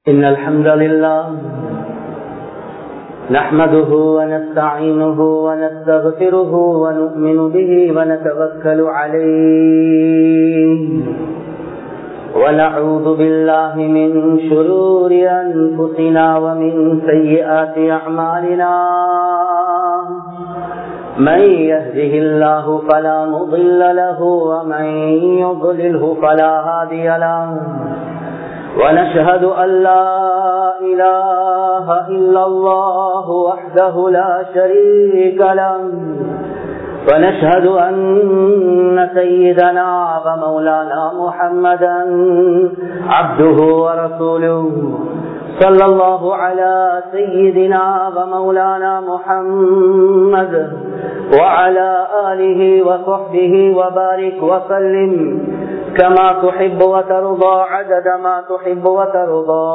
إن الحمد لله نحمده ونستعينه ونستغفره ونؤمن به ونتوكل عليه ونعوذ بالله من شرور أنفسنا ومن سيئات أعمالنا من يهده الله فلا مضل له ومن يضلله فلا هادي له ونشهد أن لا إله إلا الله وحده لا شريك له ونشهد أن سيدنا ومولانا محمدا عبده ورسوله صلى الله على سيدنا ومولانا محمد وعلى آله وصحبه وبارك وسلم كما تحب وترضى عدد ما تحب وترضى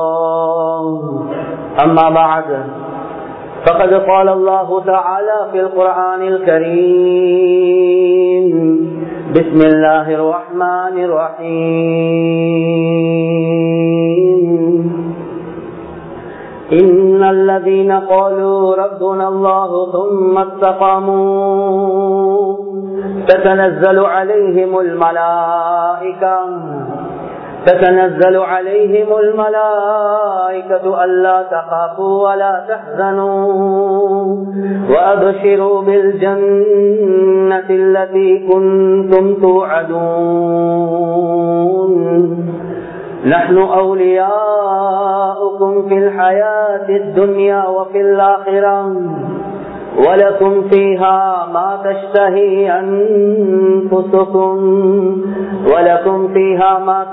أما بعد فقد قال الله تعالى في القرآن الكريم بسم الله الرحمن الرحيم إن الذين قالوا ربنا الله ثم استقاموا تتنزل عليهم الملائكة تتنزل عليهم الملائكة ألا تخافوا ولا تحزنوا وأبشروا بالجنة التي كنتم توعدون نحن أولياؤكم في الحياة الدنيا وفي الآخرة ولكم فيها ما تشتهي أنفسكم ولكم فيها ما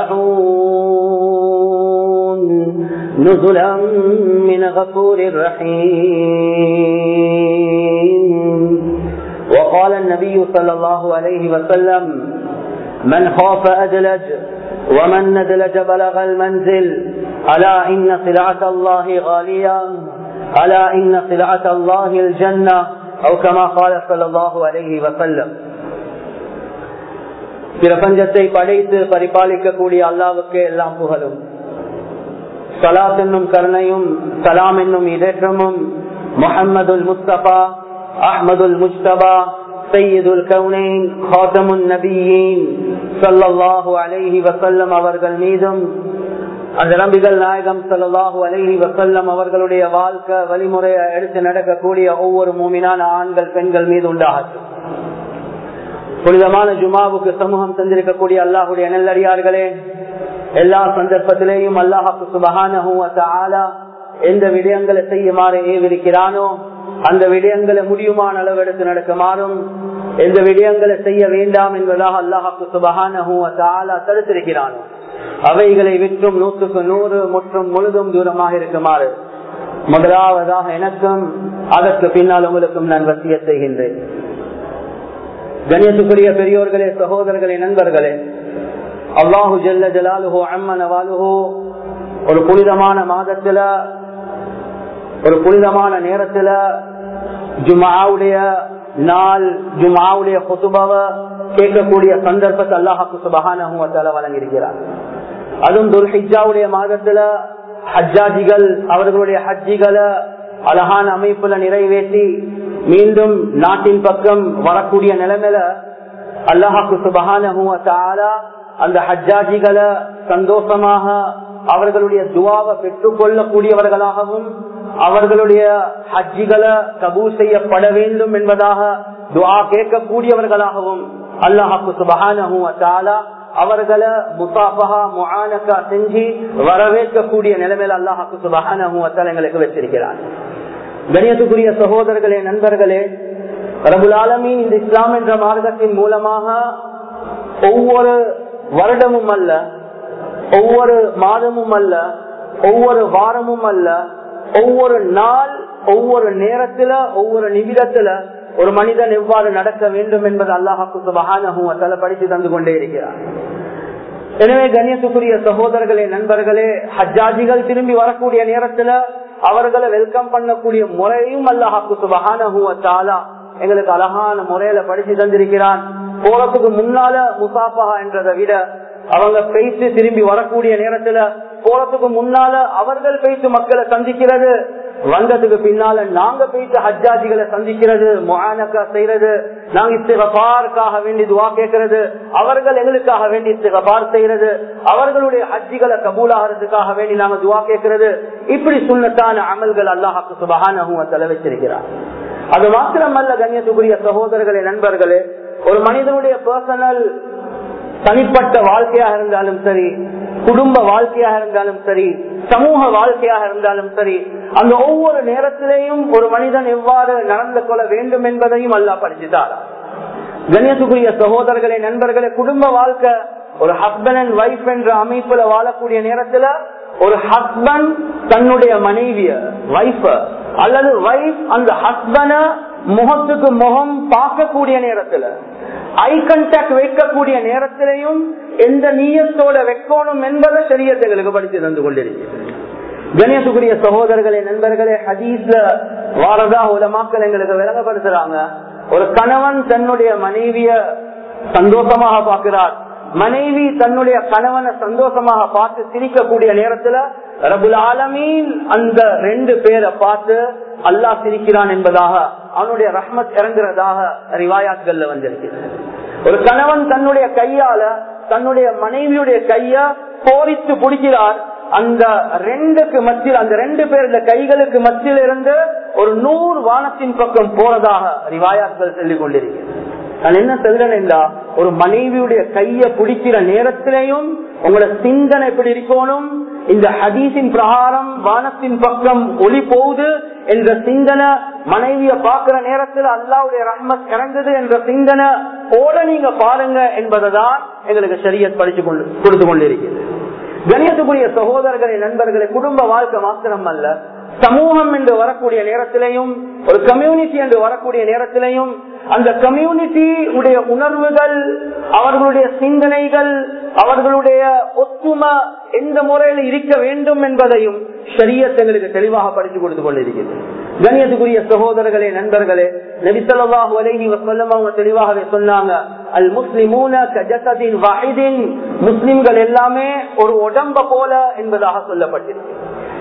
تدعون نزلا من غفور رحيم وقال النبي صلى الله عليه وسلم من خاف أدلج ومن ندلج بلغ المنزل ألا إن سلعة الله غالية ألا إن سلعة الله الجنة أو كما قال صلى الله عليه وسلم பிரபஞ்சத்தை படைத்து பரிபாலிக்கக்கூடிய அல்லாவுக்கு எல்லாம் புகழும் சலாத் என்னும் கருணையும் சலாம் என்னும் இதேற்றமும் முகம்மதுல் முஸ்தபா அஹ்மதுல் முஸ்தபா சையீதுல் கவுனைன் ஹாத்தமுன் நபியின் சல்லாஹூ அலைஹி வசல்லம் அவர்கள் மீதும் அந்த நம்பிகள் நாயகம் சல்லாஹூ அலஹி வசல்லம் அவர்களுடைய வாழ்க்கை வழிமுறையை எடுத்து நடக்கக்கூடிய ஒவ்வொரு மூமினான ஆண்கள் பெண்கள் மீது உண்டாகட்டும் புனிதமான ஜுமாவுக்கு சமூகம் தந்திருக்கக்கூடிய அல்லாஹுடைய நெல்லடியார்களே எல்லா சந்தர்ப்பத்திலேயும் அல்லாஹாக்கு சுபகான எந்த விடயங்களை செய்யுமாறு ஏவிருக்கிறானோ அந்த விடயங்களை முடியுமான அளவு எடுத்து நடக்குமாறும் எந்த விடயங்களை செய்ய வேண்டாம் என்பதாக அல்லாஹாக்கு சுபகான தடுத்திருக்கிறானோ அவைகளை விற்றும் நூற்றுக்கு நூறு மற்றும் முழுதும் தூரமாக இருக்குமாறு முதலாவதாக எனக்கும் அதற்கு பின்னால் உங்களுக்கும் நான் வசிய செய்கின்றேன் கணேசுக்குரிய பெரியோர்களே சகோதரர்களே நண்பர்களே அல்லாஹு ஜல்ல ஜலாலுஹோ அம்மன் அவாலுஹோ ஒரு புனிதமான மாதத்துல ஒரு புனிதமான நேரத்துல ஜுமாவுடைய நாள் ஜுமாவுடைய கொத்துபாவை கேட்கக்கூடிய சந்தர்ப்பத்தை அல்லாஹாக்கு சுபகான வழங்கியிருக்கிறார் அதுவும் துல்ஹிஜாவுடைய மாதத்துல ஹஜ்ஜாஜிகள் அவர்களுடைய ஹஜ்ஜிகளை அழகான அமைப்புல நிறைவேற்றி மீண்டும் நாட்டின் பக்கம் வரக்கூடிய நிலைமையில அல்லாஹாக்கு சுபகான அந்த ஹஜ்ஜாஜிகளை சந்தோஷமாக அவர்களுடைய துவாவை பெற்றுக் கொள்ளக்கூடியவர்களாகவும் அவர்களுடைய ஹஜ்ஜிகளை கபூல் செய்யப்பட வேண்டும் என்பதாக துவா கேட்கக்கூடியவர்களாகவும் அல்லாஹாக்கு சுபகான அவர்களை முசாஃபஹா முஆனக்கா செஞ்சு வரவேற்கக்கூடிய நிலைமையில அல்லாஹாக்கு சுபஹான எங்களுக்கு வச்சிருக்கிறார் கணியத்துக்குரிய சகோதரர்களே நண்பர்களே ரபுல் ஆலமின் இந்த இஸ்லாம் என்ற மார்க்கத்தின் மூலமாக ஒவ்வொரு வருடமும் அல்ல ஒவ்வொரு மாதமும் அல்ல ஒவ்வொரு வாரமும் அல்ல ஒவ்வொரு நாள் ஒவ்வொரு நேரத்துல ஒவ்வொரு நிமிடத்துல ஒரு மனிதன் எவ்வாறு நடக்க வேண்டும் என்பது அல்லாஹாக்கு சுபகான படித்து தந்து கொண்டே இருக்கிறார் எனவே கண்ணியத்துக்குரிய சகோதரர்களே நண்பர்களே ஹஜ்ஜாஜிகள் திரும்பி வரக்கூடிய நேரத்துல அவர்களை வெல்கம் பண்ணக்கூடிய முறையும் அல்லாஹாக்கு சுபகான எங்களுக்கு அழகான முறையில படிச்சு தந்திருக்கிறான் போறதுக்கு முன்னால முசாஃபா என்றதை விட அவங்க பேசி திரும்பி வரக்கூடிய நேரத்துல போறதுக்கு முன்னால அவர்கள் பேசி மக்களை சந்திக்கிறது வந்ததுக்கு பின்னால நாங்க போயிட்டு ஹஜ்ஜாஜிகளை சந்திக்கிறது முகானக்கா செய்யறது நாங்க இஸ்திகபாருக்காக வேண்டி துவா கேட்கறது அவர்கள் எங்களுக்காக வேண்டி இஸ்திகபார் செய்யறது அவர்களுடைய ஹஜ்ஜிகளை கபூலாகிறதுக்காக வேண்டி நாங்க துவா கேட்கறது இப்படி சுண்ணத்தான அமல்கள் அல்லாஹாக்கு சுபகான வச்சிருக்கிறார் அது மாத்திரமல்ல கண்ணியத்துக்குரிய சகோதரர்களே நண்பர்களே ஒரு மனிதனுடைய பர்சனல் தனிப்பட்ட வாழ்க்கையாக இருந்தாலும் சரி குடும்ப வாழ்க்கையாக இருந்தாலும் சரி சமூக வாழ்க்கையாக இருந்தாலும் சரி அந்த ஒவ்வொரு நேரத்திலேயும் ஒரு மனிதன் எவ்வாறு நடந்து கொள்ள வேண்டும் என்பதையும் அல்லா படிச்சுட்டார் கணேசுக்குரிய சகோதரர்களே நண்பர்களே குடும்ப வாழ்க்கை ஒரு ஹஸ்பண்ட் அண்ட் ஒய்ஃப் என்ற அமைப்புல வாழக்கூடிய நேரத்துல ஒரு ஹஸ்பண்ட் தன்னுடைய மனைவிய வைஃப அல்லது வைஃப் அந்த ஹஸ்பண்ட முகத்துக்கு முகம் பார்க்கக்கூடிய நேரத்துல ஐ கண்டாக்ட் வைக்கக்கூடிய நேரத்திலையும் எந்த நீயத்தோட வைக்கணும் என்பதை சரியத்துகளுக்கு படித்து தந்து கொண்டிருக்கிறது கணேசுக்குரிய சகோதரர்களே நண்பர்களே ஹதீஸ்ல வாரதா உலமாக்கள் எங்களுக்கு விளங்கப்படுத்துறாங்க ஒரு கணவன் தன்னுடைய மனைவிய சந்தோஷமாக பார்க்கிறார் மனைவி தன்னுடைய கணவனை சந்தோஷமாக பார்த்து சிரிக்கக்கூடிய நேரத்துல ரபுல் ஆலமீன் அந்த ரெண்டு பேரை பார்த்து அல்லாஹ் சிரிக்கிறான் என்பதாக அவனுடைய ரஹ்மத் இறங்குறதாக ரிவாயாத்கள்ல வந்திருக்கிறது ஒரு கணவன் தன்னுடைய கையால தன்னுடைய மனைவியுடைய கைய போரித்து பிடிக்கிறார் அந்த ரெண்டுக்கு மத்தியில் அந்த ரெண்டு பேர் இந்த கைகளுக்கு மத்தியில் இருந்து ஒரு நூறு வானத்தின் பக்கம் போறதாக ரிவாயாக்கள் சொல்லிக் கொண்டிருக்கிறது நான் என்ன சொல்றேன் ஒரு மனைவியுடைய கைய பிடிக்கிற நேரத்திலையும் உங்களோட சிந்தனை எப்படி இருக்கணும் இந்த ஹதீஸின் பிரகாரம் வானத்தின் பக்கம் ஒளி போகுது என்ற சிந்தனை மனைவிய பாக்குற நேரத்தில் அல்லாவுடைய ரஹ்மத் இறங்குது என்ற சிந்தனை ஓட நீங்க பாருங்க என்பதைதான் எங்களுக்கு சரியத் படிச்சு கொண்டு கொடுத்து கொண்டிருக்கிறது கணியத்துக்குரிய சகோதரர்களை நண்பர்களை குடும்ப வாழ்க்கை மாத்திரம் அல்ல சமூகம் என்று வரக்கூடிய நேரத்திலையும் ஒரு கம்யூனிட்டி என்று வரக்கூடிய நேரத்திலையும் அந்த கம்யூனிட்டி உடைய உணர்வுகள் அவர்களுடைய சிந்தனைகள் அவர்களுடைய ஒத்துமை எந்த முறையில் இருக்க வேண்டும் என்பதையும் சரியத்தங்களுக்கு தெளிவாக படித்து கொடுத்து கொண்டிருக்கிறது கண்ணியத்துக்குரிய சகோதரர்களே நண்பர்களே நபிசல்லாஹு அலைஹி வசல்லம் அவங்க தெளிவாகவே சொன்னாங்க அல் முஸ்லிமூன கஜசதின் வாஹிதின் முஸ்லிம்கள் எல்லாமே ஒரு உடம்ப போல என்பதாக சொல்லப்பட்டிருக்கு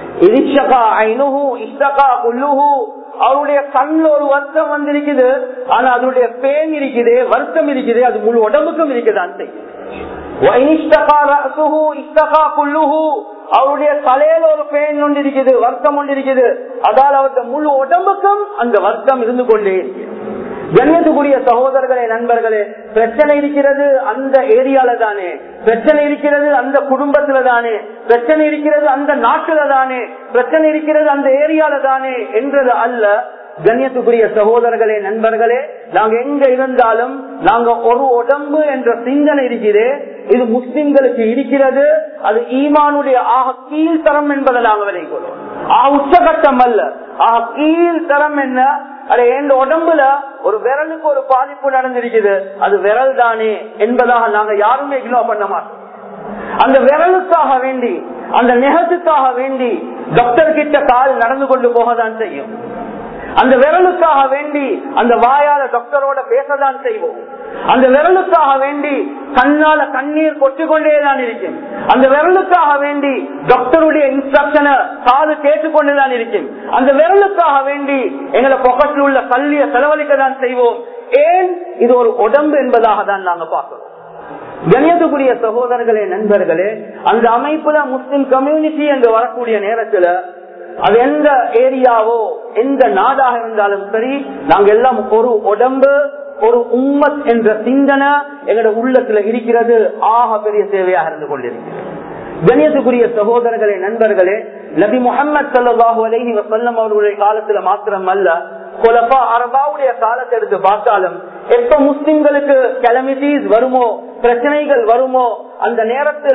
அவருடைய கண்ணில் ஒரு வருத்தம் வந்திருக்குது ஆனா அதனுடைய பேன் இருக்குது வருத்தம் இருக்குது அது முழு உடம்புக்கும் இருக்குதான் அவருடைய தலையில ஒரு பேன் ஒன்று இருக்குது வருத்தம் ஒன்று இருக்குது அதால் அவருடைய முழு உடம்புக்கும் அந்த வருத்தம் இருந்து கொண்டே இருக்கிறது கண்ணியத்துக்குரிய சகோதரர்களே நண்பர்களே பிரச்சனை இருக்கிறது அந்த ஏரியால தானே பிரச்சனை இருக்கிறது அந்த குடும்பத்துல தானே பிரச்சனை இருக்கிறது அந்த நாட்டுல தானே பிரச்சனை இருக்கிறது அந்த ஏரியால தானே என்றது அல்ல கண்ணியத்துக்குரிய சகோதரர்களே நண்பர்களே நாங்க எங்க இருந்தாலும் நாங்க ஒரு உடம்பு என்ற சிந்தனை இருக்கிறது இது முஸ்லிம்களுக்கு இருக்கிறது அது ஈமானுடைய ஆக கீழ்த்தரம் என்பதை நாங்க விலை கொள்வோம் ஆக உச்சகட்டம் அல்ல ஆக கீழ்த்தரம் என்ன அட என் உடம்புல ஒரு விரலுக்கு ஒரு பாதிப்பு நடந்திருக்குது அது விரல் தானே என்பதாக நாங்க யாருமே இக்னோர் பண்ண மாட்டோம் அந்த விரலுக்காக வேண்டி அந்த நெகத்துக்காக வேண்டி டாக்டர் கிட்ட கால் நடந்து கொண்டு போகதான் செய்யும் அந்த விரலுக்காக வேண்டி அந்த வாயால டாக்டரோட பேசதான் செய்வோம் அந்த விரலுக்காக வேண்டி கண்ணால கண்ணீர் கொட்டிக்கொண்டேதான் இருக்கும் அந்த விரலுக்காக வேண்டி டாக்டருடைய இன்ஸ்ட்ரக்ஷனை காது கேட்டுக்கொண்டுதான் இருக்கும் அந்த விரலுக்காக வேண்டி எங்களை பொக்கத்தில் உள்ள கல்வியை செலவழிக்க தான் செய்வோம் ஏன் இது ஒரு உடம்பு என்பதாக தான் நாங்க பார்க்கிறோம் கணியத்துக்குரிய சகோதரர்களே நண்பர்களே அந்த அமைப்புல முஸ்லிம் கம்யூனிட்டி என்று வரக்கூடிய நேரத்துல அது எந்த ஏரியாவோ எந்த நாடாக இருந்தாலும் சரி நாங்க எல்லாம் ஒரு உடம்பு ஒரு உம்மத் என்ற சிந்தனை எங்களோட உள்ளத்துல இருக்கிறது ஆக பெரிய சேவையாக இருந்து கொண்டிருக்கிறது கணியத்துக்குரிய சகோதரர்களே நண்பர்களே நபி முகமது சல்லாஹூ அலஹி வசல்லம் அவர்களுடைய காலத்துல மாத்திரம் அல்ல கொலப்பா அரபாவுடைய காலத்தை எடுத்து பார்த்தாலும் எப்ப முஸ்லிம்களுக்கு கிளமிட்டிஸ் வருமோ பிரச்சனைகள் வருமோ அந்த நேரத்துல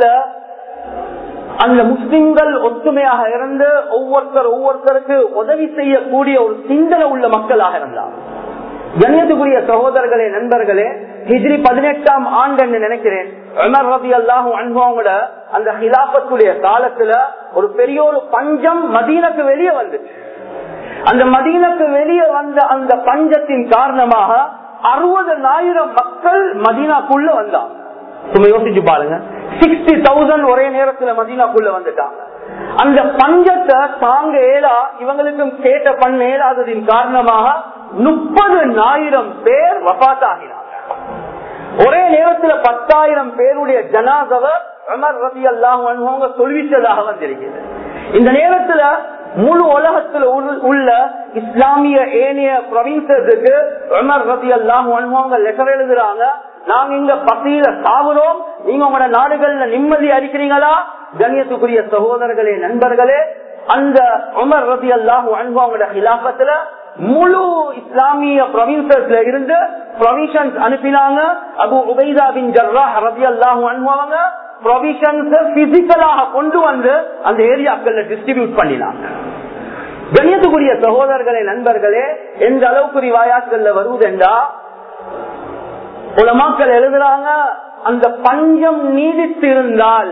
அந்த முஸ்லிம்கள் ஒத்துமையாக இருந்து ஒவ்வொருத்தர் ஒவ்வொருத்தருக்கு உதவி செய்யக்கூடிய ஒரு சிந்தனை உள்ள மக்களாக இருந்தார் கண்ணியத்துக்குரிய சகோதரர்களே நண்பர்களே ஹிஜ்ரி பதினெட்டாம் ஆண்டு என்று நினைக்கிறேன் உமர் ரபி அல்லாஹும் அனுபவங்கள அந்த ஹிலாபத்துடைய காலத்துல ஒரு பெரிய ஒரு பஞ்சம் மதீனக்கு வெளியே வந்துச்சு அந்த மதீனக்கு வெளியே வந்த அந்த பஞ்சத்தின் காரணமாக அறுபது ஆயிரம் மக்கள் மதீனாக்குள்ள வந்தாங்க சும்மா யோசிச்சு பாருங்க சிக்ஸ்டி தௌசண்ட் ஒரே நேரத்துல மதீனாக்குள்ள வந்துட்டாங்க அந்த பஞ்சத்தை தாங்க ஏலா இவங்களுக்கும் கேட்ட பண்ண ஏலாததின் காரணமாக முப்பது ஆயிரம் பேர் வபாத்தாகினாங்க ஒரே நேரத்துல பத்தாயிரம் பேருடைய ஜனாதவ அமர் ரவி அல்லாஹ் சொல்விச்சதாக வந்திருக்கிறது இந்த நேரத்துல முழு உலகத்துல உள்ள இஸ்லாமிய ஏனைய ப்ரொவின்சஸுக்கு உமர் ரதி அல்லாஹ் அவங்க லெட்டர் எழுதுறாங்க நாங்க இங்க பசியில சாகுறோம் நீங்க உங்களோட நாடுகள்ல நிம்மதி அடிக்கிறீங்களா கண்ணியத்துக்குரிய சகோதரர்களே நண்பர்களே அந்த உமர் ரதி அல்லாஹ் அவங்களோட ஹிலாபத்துல முழு இஸ்லாமிய ப்ரொவின்சஸ்ல இருந்து ப்ரொவிஷன்ஸ் அனுப்பினாங்க அபு உபைதா பின் ஜர்ரா ரதி அல்லாஹ் அவங்க ப்ரொவிஷன்ஸ் பிசிக்கலாக கொண்டு வந்து அந்த ஏரியாக்கள்ல டிஸ்ட்ரிபியூட் பண்ணினாங்க கண்ணியத்துக்குரிய சகோதரர்களே நண்பர்களே எந்த அளவுக்கு ரிவாயாக்கள்ல வருவதென்றா உலமாக்கள் எழுதுறாங்க அந்த பஞ்சம் நீடித்து இருந்தால்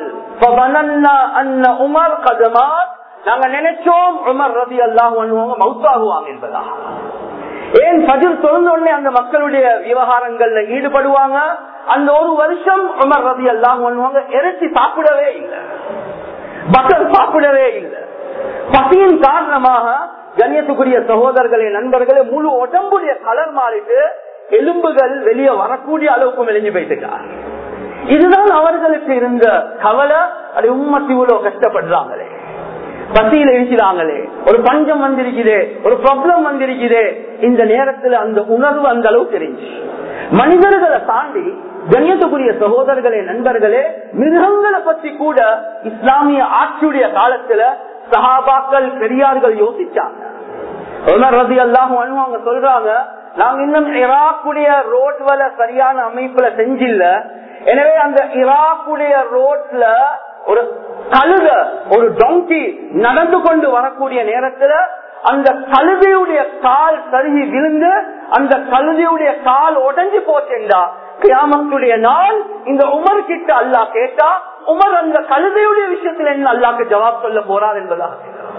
உமர் கதமா நாங்க நினைச்சோம் உமர் ரதி அல்லாஹ் மவுத்தாகுவாங்க என்பதா ஏன் பதில் தொடர்ந்த உடனே அந்த மக்களுடைய விவகாரங்கள்ல ஈடுபடுவாங்க அந்த ஒரு வருஷம் உமர் ரதி அல்லாஹ் பண்ணுவாங்க இறைச்சி சாப்பிடவே இல்லை பட்டர் சாப்பிடவே இல்லை பசியின் காரணமாக கண்ணியத்துக்குரிய சகோதரர்களே நண்பர்களே முழு உடம்புடைய கலர் மாறிட்டு எலும்புகள் வெளியே வரக்கூடிய அளவுக்கு மெலிஞ்சு போயிட்டுக்கார் இதுதான் அவர்களுக்கு இருந்த கவலை அது உம்மத்தி இவ்வளவு கஷ்டப்படுறாங்களே பசியில இருக்கிறாங்களே ஒரு பஞ்சம் வந்திருக்குதே ஒரு ப்ராப்ளம் வந்திருக்குதே இந்த நேரத்துல அந்த உணர்வு அந்த அளவு தெரிஞ்சு மனிதர்களை தாண்டி கண்ணியத்துக்குரிய சகோதரர்களே நண்பர்களே மிருகங்களை பத்தி கூட இஸ்லாமிய ஆட்சியுடைய காலத்துல சஹாபாக்கள் பெரியார்கள் யோசிச்சாங்க ரதி அல்லாஹும் அவங்க சொல்றாங்க நாங்க இன்னும் ஈராக்குடைய ரோட்ல சரியான அமைப்புல செஞ்சில்ல எனவே அந்த ஈராக்குடைய ரோட்ல ஒரு கழுத ஒரு டொங்கி நடந்து கொண்டு வரக்கூடிய நேரத்துல அந்த கழுதையுடைய கால் கருகி விழுந்து அந்த கழுதையுடைய கால் உடஞ்சி போச்சேண்டா கியாமத்துடைய நாள் இந்த உமர் கிட்ட அல்லா கேட்டா உமர் அந்த கழுதையுடைய விஷயத்துல என்ன அல்லாக்கு ஜவாப் சொல்ல போறார் என்பதாக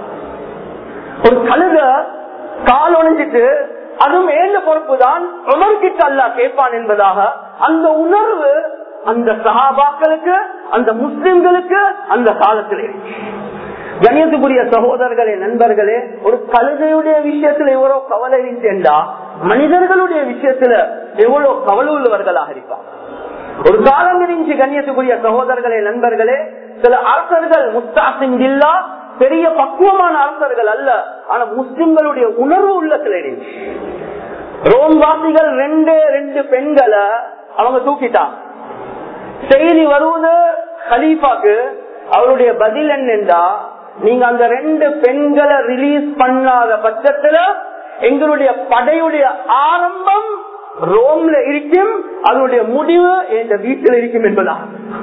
ஒரு கழுத கால் உடைஞ்சிட்டு அதுவும் ஏந்த பொறுப்பு தான் உமர் கிட்ட அல்லா கேட்பான் என்பதாக அந்த உணர்வு அந்த சகாபாக்களுக்கு அந்த முஸ்லிம்களுக்கு அந்த காலத்தில் கணியத்துக்குரிய சகோதரர்களே நண்பர்களே ஒரு கழுதையுடைய விஷயத்துல எவ்வளவு கவலை இருந்தேன்டா மனிதர்களுடைய விஷயத்துல எவ்வளவு கவலை உள்ளவர்களாக இருப்பாங்க ஒரு காலம் இருந்துச்சு கண்ணியத்துக்குரிய சகோதரர்களே நண்பர்களே சில அரசர்கள் முஸ்தாசின் இல்லா பெரிய பக்குவமான அரசர்கள் அல்ல ஆனா முஸ்லிம்களுடைய உணர்வு உள்ளத்துல இருந்துச்சு ரோம் வாசிகள் ரெண்டு ரெண்டு பெண்களை அவங்க தூக்கிட்டாங்க செய்தி வருவது ஹலீஃபாக்கு அவருடைய பதில் என்னென்றா நீங்க அந்த ரெண்டு பெண்களை ரிலீஸ் பண்ணாத பட்சத்துல எங்களுடைய படையுடைய ஆரம்பம் ரோம்ல இருக்கும் அதனுடைய முடிவு எந்த வீட்டில் இருக்கும் என்பதா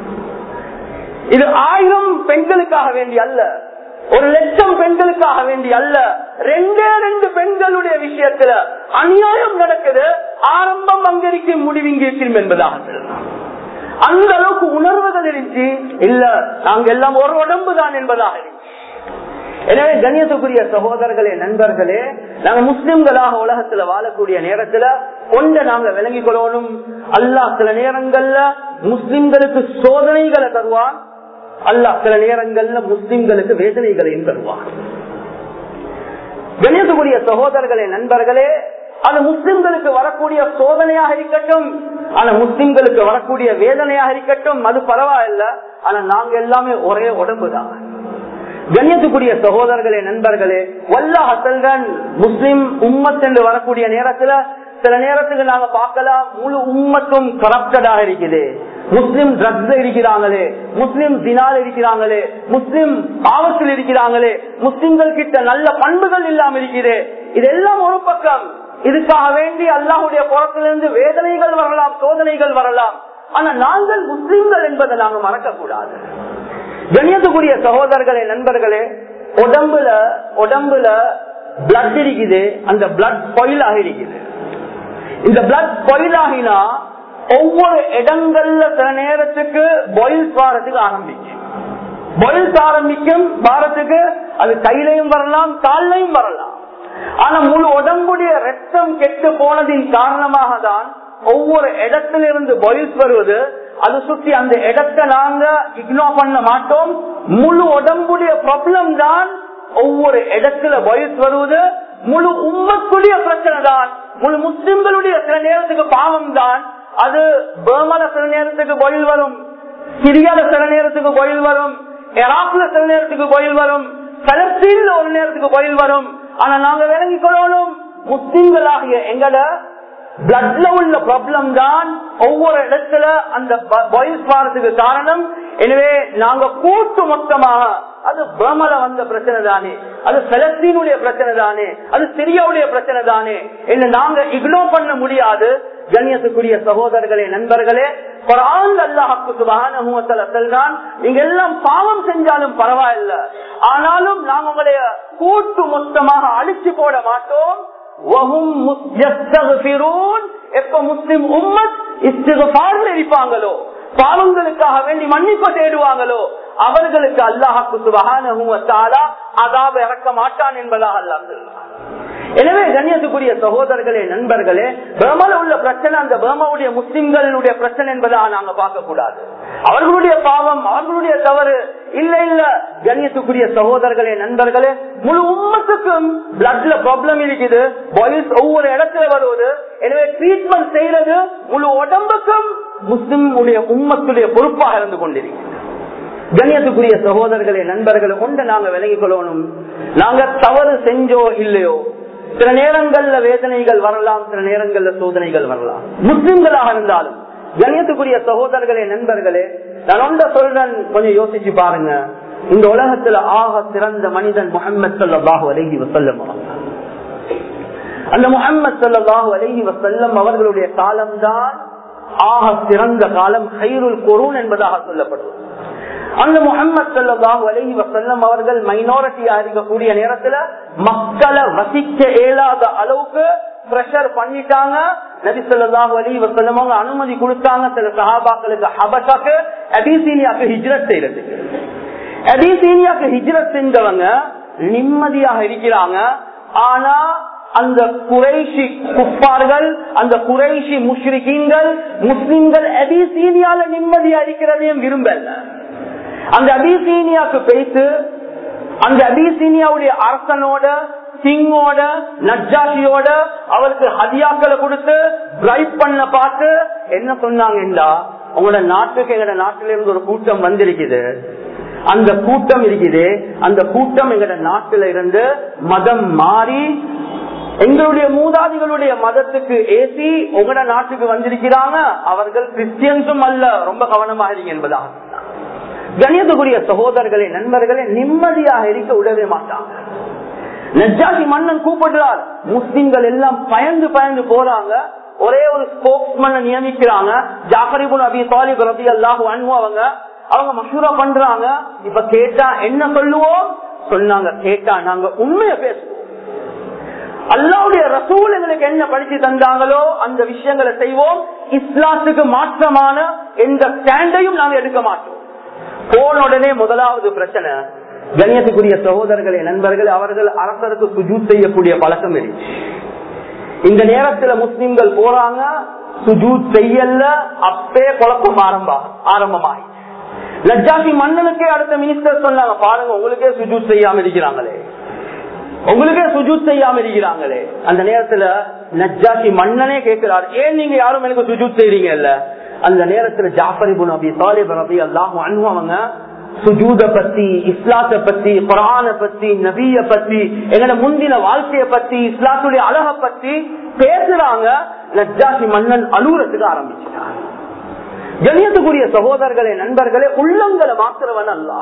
இது ஆயிரம் பெண்களுக்காக வேண்டி அல்ல ஒரு லட்சம் பெண்களுக்காக வேண்டி அல்ல ரெண்டே ரெண்டு பெண்களுடைய விஷயத்துல அநியாயம் நடக்குது ஆரம்பம் அங்க இருக்கும் முடிவு இங்க இருக்கும் என்பதாக அந்த அளவுக்கு உணர்வுகள் இருந்துச்சு இல்ல நாங்க எல்லாம் ஒரு உடம்பு தான் என்பதாக இருந்துச்சு எனவே கண்ணியத்துக்குரிய சகோதரர்களே நண்பர்களே நாங்க முஸ்லிம்களாக உலகத்துல வாழக்கூடிய நேரத்துல கொண்ட நாங்க விளங்கிக் கொள்ளணும் அல்லாஹ் சில நேரங்கள்ல முஸ்லிம்களுக்கு சோதனைகளை தருவான் அல்லாஹ் சில நேரங்கள்ல முஸ்லிம்களுக்கு வேதனைகளையும் தருவான் கண்ணியத்துக்குரிய சகோதரர்களே நண்பர்களே அது முஸ்லிம்களுக்கு வரக்கூடிய சோதனையாக இருக்கட்டும் ஆனா முஸ்லிம்களுக்கு வரக்கூடிய வேதனையாக இருக்கட்டும் அது பரவாயில்ல ஆனா நாங்க எல்லாமே ஒரே உடம்பு தான் கண்ணியத்துக்குரிய சகோதரர்களே நண்பர்களே வல்லா ஹசல்கன் முஸ்லிம் உம்மத் என்று வரக்கூடிய நேரத்துல சில நேரத்துக்கு நாங்க பார்க்கலாம் முழு உம்மத்தும் கரப்டடாக இருக்குது முஸ்லிம் ட்ரக்ஸ் இருக்கிறாங்களே முஸ்லிம் தினால் இருக்கிறாங்களே முஸ்லிம் பாவத்தில் இருக்கிறாங்களே முஸ்லிம்கள் கிட்ட நல்ல பண்புகள் இல்லாம இருக்குது இதெல்லாம் ஒரு பக்கம் இதுக்காக வேண்டி அல்லாஹுடைய புறத்திலிருந்து வேதனைகள் வரலாம் சோதனைகள் வரலாம் ஆனா நாங்கள் முஸ்லிம்கள் என்பதை நாங்க மறக்க கூடாது கண்ணியத்துக்குரிய சகோதரர்களே நண்பர்களே உடம்புல உடம்புல பிளட் இருக்குது அந்த பிளட் பொயிலாக இருக்குது இந்த பிளட் பொயிலாகினா ஒவ்வொரு இடங்கள்ல சில நேரத்துக்கு பாயில் வாரத்துக்கு ஆரம்பிக்கும் பாயில் ஆரம்பிக்கும் வாரத்துக்கு அது கையிலையும் வரலாம் கால்லையும் வரலாம் ஆனா முழு உடம்புடைய ரத்தம் கெட்டு போனதின் காரணமாக தான் ஒவ்வொரு இடத்திலிருந்து பாயில்ஸ் வருவது அது சுத்தி அந்த இடத்தை நாங்க இக்னோர் பண்ண மாட்டோம் முழு உடம்புடைய ப்ராப்ளம் தான் ஒவ்வொரு இடத்துல வயசு வருவது முழு உம்மத்துடைய பிரச்சனை தான் முழு முஸ்லிம்களுடைய சில நேரத்துக்கு பாவம் தான் அது பேமல சில நேரத்துக்கு கோயில் வரும் சிரியால சில நேரத்துக்கு கோயில் வரும் எராக்ல சில நேரத்துக்கு கோயில் வரும் பலஸ்தீன்ல ஒரு நேரத்துக்கு கோயில் வரும் ஆனா நாங்க விளங்கிக் கொள்ளணும் முஸ்லிம்களாகிய எங்கட பிளட்ல உள்ள ப்ராப்ளம் தான் ஒவ்வொரு இடத்துல அந்த பாய்ஸ் வாரத்துக்கு காரணம் எனவே நாங்க கூட்டு மொத்தமாக அது பிரமல வந்த பிரச்சனை தானே அது பலஸ்தீனுடைய பிரச்சனை தானே அது சிரியாவுடைய பிரச்சனை தானே என்று நாங்க இக்னோர் பண்ண முடியாது கண்ணியத்துக்குரிய சகோதரர்களே நண்பர்களே குரான் அல்லாஹுக்கு சுபகான செல்றான் நீங்க எல்லாம் பாவம் செஞ்சாலும் பரவாயில்ல ஆனாலும் நாங்க உங்களுடைய கூட்டு மொத்தமாக அழிச்சு போட மாட்டோம் எப்ப முஸ்லிம் உம்மத் இஸ்திகார்ல இருப்பாங்களோ பாவங்களுக்காக வேண்டி மன்னிப்பு தேடுவாங்களோ அவர்களுக்கு அல்லாஹாக்கு சுபகான அதாவது இறக்க மாட்டான் என்பதாக அல்லாஹ் சொல்றான் எனவே கண்ணியத்துக்குரிய சகோதரர்களே நண்பர்களே பிரமல உள்ள பிரச்சனை அந்த பிரமாவுடைய முஸ்லிம்களுடைய பிரச்சனை என்பதாக நாங்க பார்க்க கூடாது அவர்களுடைய பாவம் அவர்களுடைய தவறு இல்ல இல்ல கண்ணியத்துக்குரிய சகோதரர்களே நண்பர்களே முழு உம்மத்துக்கும் பிளட்ல ப்ராப்ளம் இருக்குது பாய்ஸ் ஒவ்வொரு இடத்துல வருவது எனவே ட்ரீட்மெண்ட் செய்யறது முழு உடம்புக்கும் முஸ்லிம் உடைய உம்மத்துடைய பொறுப்பாக இருந்து கொண்டிருக்கிறது கண்ணியத்துக்குரிய சகோதரர்களே நண்பர்களை கொண்டு நாங்க விலகிக் கொள்ளணும் நாங்க தவறு செஞ்சோ இல்லையோ சில நேரங்கள்ல வேதனைகள் வரலாம் சில நேரங்கள்ல சோதனைகள் வரலாம் முஸ்லிம்களாக இருந்தாலும் கண்ணியத்துக்குரிய சகோதரர்களே நண்பர்களே நான் ஒன்ற சொல்றேன் கொஞ்சம் யோசிச்சு பாருங்க இந்த உலகத்துல ஆக சிறந்த மனிதன் முகமது சல்லாஹு அலஹி வசல்லம் அந்த முகமது சல்லாஹு அலஹி வசல்லம் அவர்களுடைய காலம்தான் ஆக சிறந்த காலம் ஹைருல் கொரூன் என்பதாக சொல்லப்படுவது அந்த முகமது சல்லாஹூ அலஹி வசல்லம் அவர்கள் மைனாரிட்டியா இருக்கக்கூடிய நேரத்துல மக்களை வசிக்க இயலாத அளவுக்கு பிரஷர் பண்ணிட்டாங்க நபி சொல்லாஹு அலி வசல்லம் அவங்க அனுமதி கொடுத்தாங்க சில சஹாபாக்களுக்கு ஹபஷாக்கு அபிசீனியாக்கு ஹிஜ்ரத் செய்யறதுக்கு அபிசீனியாக்கு ஹிஜ்ரத் செஞ்சவங்க நிம்மதியாக இருக்கிறாங்க ஆனா அந்த குறைஷி குப்பார்கள் அந்த குறைஷி முஷ்ரிகீங்கள் முஸ்லிம்கள் அபிசீனியால நிம்மதியா இருக்கிறதையும் விரும்பல அந்த அபிசீனியாக்கு பேசு அந்த அபிசீனியாவுடைய அரசனோட கிங்கோட நஜாஷியோட அவருக்கு ஹதியாக்களை கொடுத்து டிரைவ் பண்ண பார்த்து என்ன சொன்னாங்கடா உங்களோட நாட்டுக்கு எங்களோட நாட்டில இருந்து ஒரு கூட்டம் வந்திருக்குது அந்த கூட்டம் இருக்குது அந்த கூட்டம் எங்களோட நாட்டில இருந்து மதம் மாறி எங்களுடைய மூதாதிகளுடைய மதத்துக்கு ஏசி உங்களோட நாட்டுக்கு வந்திருக்கிறாங்க அவர்கள் கிறிஸ்டியன்ஸும் அல்ல ரொம்ப கவனமாக இருங்க என்பதாக கணியத்துக்குரிய சகோதரர்களே நண்பர்களே நிம்மதியாக இருக்க விடவே மாட்டாங்க நஜாசி மன்னன் கூப்பிடுறார் முஸ்லிம்கள் எல்லாம் பயந்து பயந்து போறாங்க ஒரே ஒரு ஸ்போக்ஸ்மேனை நியமிக்கிறாங்க ஜாஃபரிபுல் அபி தாலிப் ரபி அல்லாஹு அன்பு அவங்க அவங்க மசூரா பண்றாங்க இப்ப கேட்டா என்ன சொல்லுவோம் சொன்னாங்க கேட்டா நாங்க உண்மைய பேசுவோம் அல்லாவுடைய ரசூல் எங்களுக்கு என்ன படிச்சு தந்தாங்களோ அந்த விஷயங்களை செய்வோம் இஸ்லாத்துக்கு மாற்றமான எந்த ஸ்டாண்டையும் நாங்க எடுக்க மாட்டோம் போன உடனே முதலாவது பிரச்சனை கணியத்துக்குரிய சகோதரர்களே நண்பர்கள் அவர்கள் அரசருக்கு சுஜூத் செய்யக்கூடிய பழக்கம் இருக்கு இந்த நேரத்துல முஸ்லிம்கள் போறாங்க சுஜூத் செய்யல அப்பே குழப்பம் ஆரம்ப ஆரம்பமாயி லஜாசி மன்னனுக்கே அடுத்த மினிஸ்டர் சொன்னாங்க பாருங்க உங்களுக்கே சுஜூத் செய்யாம இருக்கிறாங்களே உங்களுக்கே சுஜூத் செய்யாம இருக்கிறாங்களே அந்த நேரத்துல நஜாசி மன்னனே கேட்கிறார் ஏன் நீங்க யாரும் எனக்கு சுஜூத் செய்றீங்கல்ல அந்த நேரத்துல ஜாஃபரிபு நபி தாலிப் நபி அல்லாஹ் அவங்க சுஜூத பத்தி இஸ்லாத்தை பத்தி குரான பத்தி நபிய பத்தி எங்களோட முந்தின வாழ்க்கைய பத்தி இஸ்லாத்துடைய அழக பத்தி பேசுறாங்க நஜாசி மன்னன் அலுவலத்துக்கு ஆரம்பிச்சுட்டாங்க கணியத்துக்குரிய சகோதரர்களே நண்பர்களே உள்ளங்களை மாத்திரவன் அல்ல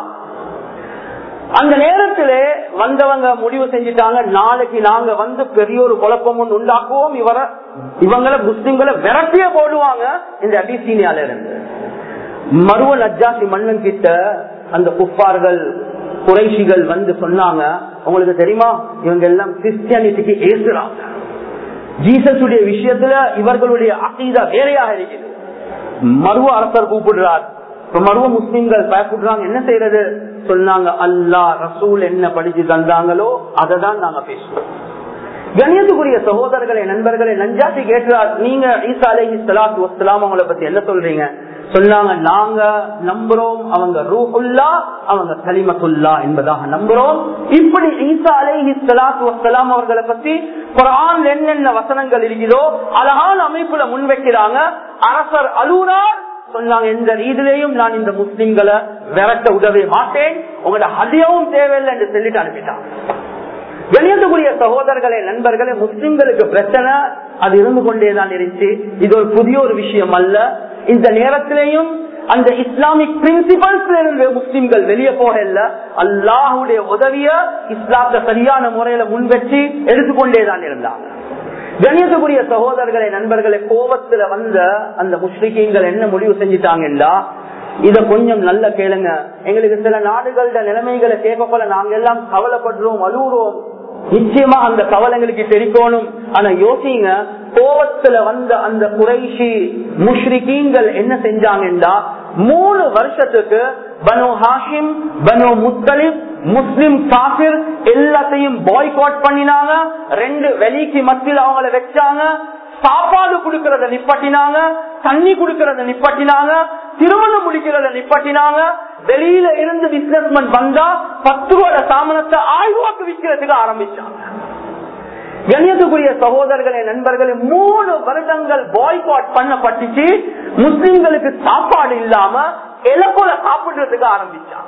அந்த நேரத்திலே வந்தவங்க முடிவு செஞ்சுட்டாங்க நாளைக்கு நாங்க வந்து பெரிய ஒரு குழப்பம் ஒன்று உண்டாக்குவோம் இவரை இவங்களை முஸ்லிம்களை விரட்டிய போடுவாங்க இந்த அபிசீனியால இருந்து மருவ நஜாசி மன்னன் கிட்ட அந்த குப்பார்கள் குறைஷிகள் வந்து சொன்னாங்க உங்களுக்கு தெரியுமா இவங்க எல்லாம் கிறிஸ்டியானிட்டிக்கு ஏசுறாங்க ஜீசஸுடைய விஷயத்துல இவர்களுடைய அகீதா வேறையாக இருக்குது மருவ அரசர் கூப்பிடுறார் இப்ப மருவ முஸ்லிம்கள் பயப்படுறாங்க என்ன செய்யறது சொன்னாங்க அல்லா ரசூல் என்ன படிச்சு தந்தாங்களோ அதை தான் நாங்க பேசுவோம் கண்ணியத்துக்குரிய சகோதரர்களே நண்பர்களே நஞ்சாத்தி கேட்கிறார் நீங்க ஈசா அலை சலாத்து வசலாம் அவங்களை பத்தி என்ன சொல்றீங்க சொன்னாங்க நாங்க நம்புறோம் அவங்க ரூஹுல்லா அவங்க கலிமத்துல்லா என்பதாக நம்புறோம் இப்படி ஈசா அலைஹி ஸலாத்து வஸ்ஸலாம் அவர்களை பத்தி குர்ஆன் என்னென்ன வசனங்கள் இருக்குதோ அழகான அமைப்புல முன்வைக்கிறாங்க அரசர் அலூரார் சொன்னாங்க எந்த ரீதியிலையும் நான் இந்த முஸ்லிம்களை விரட்ட உதவே மாட்டேன் உங்களோட ஹதியவும் தேவையில்லை என்று சொல்லிட்டு அனுப்பிட்டாங்க வெளியேற்றக்கூடிய சகோதரர்களே நண்பர்களே முஸ்லிம்களுக்கு பிரச்சனை அது இருந்து கொண்டேதான் இருந்துச்சு இது ஒரு புதிய ஒரு விஷயம் அல்ல இந்த நேரத்திலேயும் அந்த இஸ்லாமிக் பிரின்சிபல்ஸ்ல இருந்து முஸ்லிம்கள் வெளியே போக இல்ல அல்லாஹுடைய உதவிய இஸ்லாத்த சரியான முறையில முன்வச்சு எடுத்துக்கொண்டேதான் இருந்தாங்க கணியத்துக்குரிய சகோதரர்களை நண்பர்களை கோபத்துல வந்த அந்த முஸ்லிக்கீங்கள் என்ன முடிவு செஞ்சுட்டாங்கன்னா இத கொஞ்சம் நல்ல கேளுங்க எங்களுக்கு சில நாடுகளோட நிலைமைகளை கேட்கப்போல நாங்க எல்லாம் கவலைப்படுறோம் அழுகுறோம் நிச்சயமா அந்த கவலைங்களுக்கு தெரிக்கணும் ஆனா யோசிங்க கோபத்துல வந்த அந்த குறைஷி முஷ்ரிகீங்கள் என்ன செஞ்சாங்கன்னா மூணு வருஷத்துக்கு பனு ஹாஷிம் பனு முத்தலிப் முஸ்லிம் காபிர் எல்லாத்தையும் பாய்காட் பண்ணினாங்க ரெண்டு வெளிக்கு மத்தியில் அவங்கள வச்சாங்க சாப்பாடு கொடுக்கறத நிப்பாட்டினாங்க தண்ணி கொடுக்கறத நிப்பாட்டினாங்க திருமணம் முடிக்கிறத நிப்பாட்டினாங்க வெளியில இருந்து பிசினஸ்மேன் வந்தா பத்து ரூபாய் சாமனத்தை ஆயிரம் ரூபாய்க்கு விற்கிறதுக்கு ஆரம்பிச்சாங்க கணியத்துக்குரிய சகோதரர்களே நண்பர்களே மூணு வருடங்கள் பாய்காட் பண்ணப்பட்டுச்சு முஸ்லிம்களுக்கு சாப்பாடு இல்லாம இலப்போல சாப்பிடுறதுக்கு ஆரம்பிச்சாங்க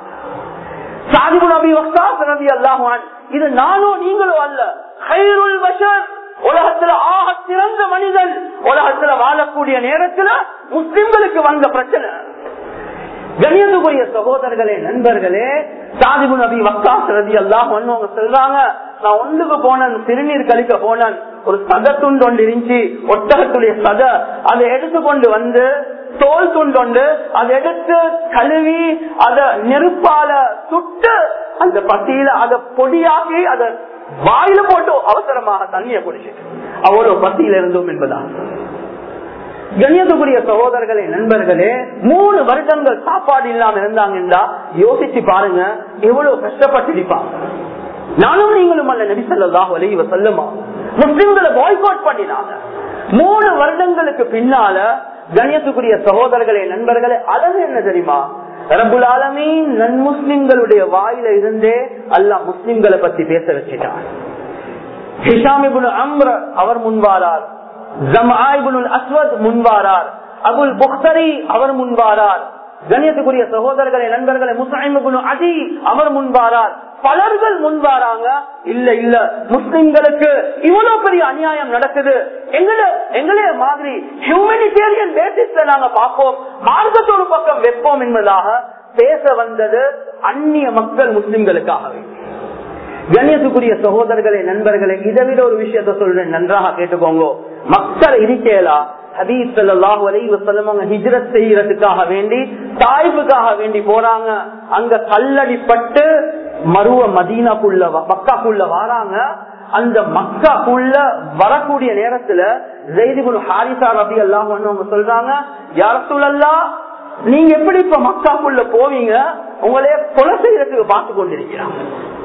சாதிபு நபி வஸ்தாஸ் நபி அல்லாஹான் இது நானும் நீங்களும் அல்ல ஹைருல் பஷர் உலகத்துல ஆக சிறந்த மனிதன் உலகத்துல வாழக்கூடிய நேரத்துல முஸ்லிம்களுக்கு வந்த பிரச்சனை கணியத்துக்குரிய சகோதரர்களே நண்பர்களே சாதிபு நபி வக்காஸ் ரதி அல்லாஹ் அவங்க சொல்றாங்க நான் ஒன்றுக்கு போனேன் சிறுநீர் கழிக்க போனேன் ஒரு சத துண்டு ஒன்று இருந்துச்சு ஒட்டகத்துடைய சத அதை எடுத்துக்கொண்டு வந்து தோல் துண்டு அதை எடுத்து கழுவி அத நெருப்பால சுட்டு அந்த பட்டியல அதை பொடியாக்கி அதை வாயில போட்டு அவசரமாக தண்ணியை குடிச்சிட்டு அவ்வளவு பசியில இருந்தோம் என்பதான் கண்ணியத்துக்குரிய சகோதரர்களே நண்பர்களே மூணு வருடங்கள் சாப்பாடு இல்லாம இருந்தாங்கன்னா யோசிச்சு பாருங்க எவ்வளவு கஷ்டப்பட்டு இருப்பாங்க நானும் நீங்களும் அல்ல நபி சொல்லா வலைவ சொல்லுமா முஸ்லிம்களை பாய்காட் பண்ணினாங்க மூணு வருடங்களுக்கு பின்னால கண்ணியத்துக்குரிய சகோதரர்களே நண்பர்களே அழகு என்ன தெரியுமா ரபுல் ஆலமீன் நன் முஸ்லிம்களுடைய வாயில இருந்தே அல்லாஹ் முஸ்லிம்களை பத்தி பேச வச்சுட்டான் ஹிஷாமிபுல் அம்ர அவர் முன்வாரார் ஜமாயிபுல் அஸ்வத் முன்வாரார் அபுல் புக்தரி அவர் முன்வாரார் கணியத்துக்குரிய சகோதரர்களை நண்பர்களை முசாயிமுல் அதி அவர் முன்வாரார் பலர்கள் முன்வாராங்க இல்ல இல்ல முஸ்லிம்களுக்கு இவ்வளவு பெரிய அநியாயம் நடக்குது எங்கள எங்களே மாதிரி ஹியூமனிடேரியன் பேசிஸ்ல நாங்க பார்ப்போம் மார்க்கத்தோடு பக்கம் வைப்போம் என்பதாக பேச வந்தது அந்நிய மக்கள் முஸ்லிம்களுக்காகவே கண்ணியத்துக்குரிய சகோதரர்களே நண்பர்களே இதை விட ஒரு விஷயத்த சொல்றேன் நன்றாக கேட்டுக்கோங்க மக்கள் இருக்கேலா ஹபீஸ் சல்லாஹூ அலை வசல்லமங்க ஹிஜ்ரத் செய்யறதுக்காக வேண்டி தாய்வுக்காக வேண்டி போறாங்க அங்க கல்லடிப்பட்டு மருவ மதீனாக்குள்ள மக்காக்குள்ள வராங்க அந்த மக்காக்குள்ள வரக்கூடிய நேரத்துல ஜெய்திபுல் ஹாரிசா ரபி அல்லாஹ் அவங்க சொல்றாங்க யார சொல்லல்லா நீங்க எப்படி இப்ப மக்காக்குள்ள போவீங்க உங்களே கொலை செய்யறதுக்கு பார்த்து கொண்டிருக்கிறாங்க